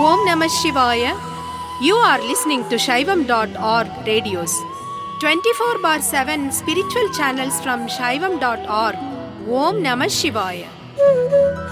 Om Namah Shivaya. You are listening to Shaivam.org radios. 24 bar 7 spiritual channels from Shaivam.org. Om Namah Shivaya.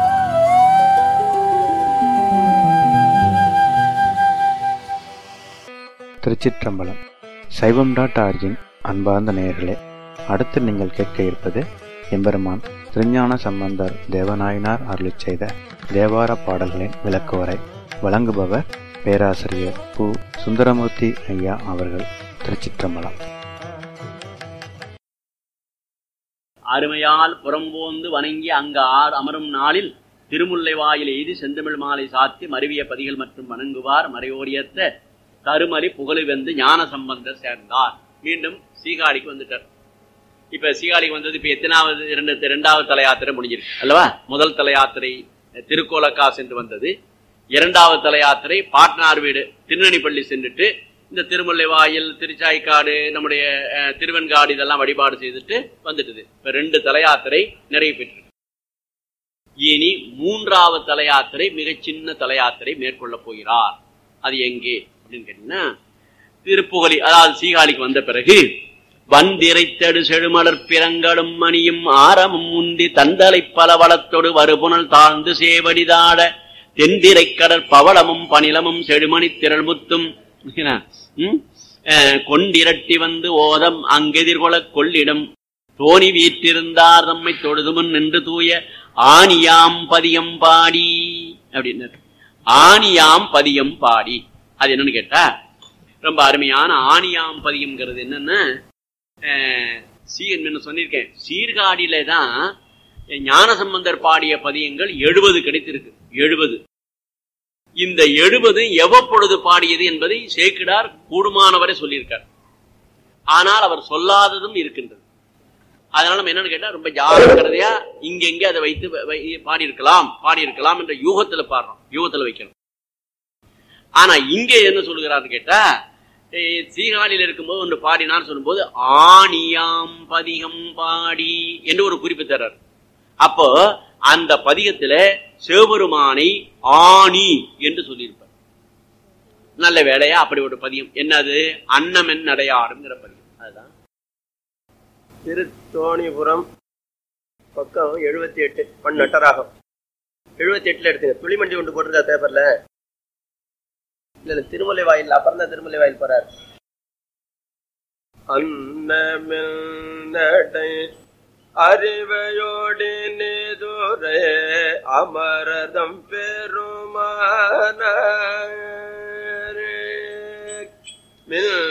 திருச்சிற்றம்பலம் சைவம் dot origin அன்பார்ந்த நேயர்களே அடுத்து நீங்கள் கேட்க இருப்பது எம்பெருமான் திருஞான சம்பந்தர் தேவநாயனார் அருளிச் செய்த தேவார பாடல்களின் விளக்குவரை வழங்குபவர் பேராசிரியர் பு சுந்தரமூர்த்தி ஐயா அவர்கள் திருச்சிற்றம்பலம் அருமையால் புறம்போந்து வணங்கி அங்கு ஆர் அமரும் நாளில் திருமுல்லை வாயில் எய்தி செந்தமிழ் மாலை சாத்தி மருவிய பதிகள் மற்றும் வணங்குவார் மறையோரியத்த தருமறி புகழு வெந்து ஞான சம்பந்தர் சேர்ந்தார் மீண்டும் சீகாழிக்கு வந்துட்டார் இப்ப சீகாழிக்கு வந்தது இப்ப எத்தனாவது இரண்டு இரண்டாவது தல யாத்திரை முடிஞ்சிருக்கு அல்லவா முதல் தல யாத்திரை திருக்கோலக்கா சென்று வந்தது இரண்டாவது தல யாத்திரை பாட்னார் வீடு திருநெல்வேலி சென்றுட்டு இந்த திருமலை வாயில் திருச்சாய்க்காடு நம்முடைய அஹ், திருவெண்காடு இதெல்லாம் வழிபாடு செய்துட்டு வந்துட்டுது இப்ப ரெண்டு தல யாத்திரை நிறைவு பெற்று இனி மூன்றாவது தல யாத்திரை மிகச் சின்ன தல யாத்திரை மேற்கொள்ளப் போகிறார் அது எங்கே அப்படின்னு கேட்டீங்கன்னா திருப்புகலி அதாவது சீகாழிக்கு வந்த பிறகு வந்திரைத்தடு செழுமலர் பிறங்களும் மணியும் ஆரமும் முந்தி தந்தலை பலவளத்தொடு வருபுணல் தாழ்ந்து சேவடிதாட தென்திரை கடற் பவளமும் பனிலமும் செழுமணி திரள் முத்தும் ம்? அஹ், கொண்டிரட்டி வந்து ஓதம் அங்கெதிர்கொளக் கொள்ளிடம் தோணி வீற்றிருந்தார் தம்மை தொழுதுமுன் நின்று தூய ஆணியாம் பதியம் பாடி அப்படின்னாரு ஆணியாம் பதியம் பாடி அது என்னன்னு கேட்டா ரொம்ப அருமையான ஆணியாம் பதியம்ங்கிறது என்னன்னா அஹ், சீ என்ன சொல்லியிருக்கேன் சீர்காழியில தான் ஞானசம்பந்தர் பாடிய பதியங்கள் எழுபது கிடைத்திருக்கு எழுபது இந்த எழுபது எவ்வப்பொழுது பாடியது என்பதை சேக்கிடார் கூடுமானவரை சொல்லியிருக்கார் ஆனால் அவர் சொல்லாததும் இருக்கின்றது அதனால நம்ம என்னன்னு கேட்டா ரொம்ப ஜாக்கிரதையா இங்க எங்க அதை வைத்து வ- வை- பாடியிருக்கலாம் பாடியிருக்கலாம் என்ற யூகத்துல பாடுறோம் யூகத்துல வைக்கணும் ஆனா இங்க என்ன சொல்லுகிறார்னு கேட்டா eh, சீகாழியில் இருக்கும்போது ஒன்று பாடினான்னு சொல்லும்போது ஆணியாம் பதிகம் பாடி என்று ஒரு குறிப்பு தர்றார் அப்போ அந்த பதிகத்துல சிவபெருமானை ஆணி என்று சொல்லியிருப்பார் நல்ல வேலையா அப்படி ஒரு பதியம் என்னது அன்னமென் நடையாடுங்கிற பதியம் அதுதான் திருத்தோணிபுரம் பக்கம் எழுபத்தி எட்டு பண் நட்டராகம் எழுபத்தி எட்டுல எடுத்துங்க துளிமண்டி ஒன்று போட்டிருக்கா பேப்பர்ல இல்ல இல்ல திருமலை வாயில் அப்புறம் தான் திருமலை வாயில் போறார் அன்னமில் நடை அறிவையோடு நேதுரை அமரதம் பெருமான மில்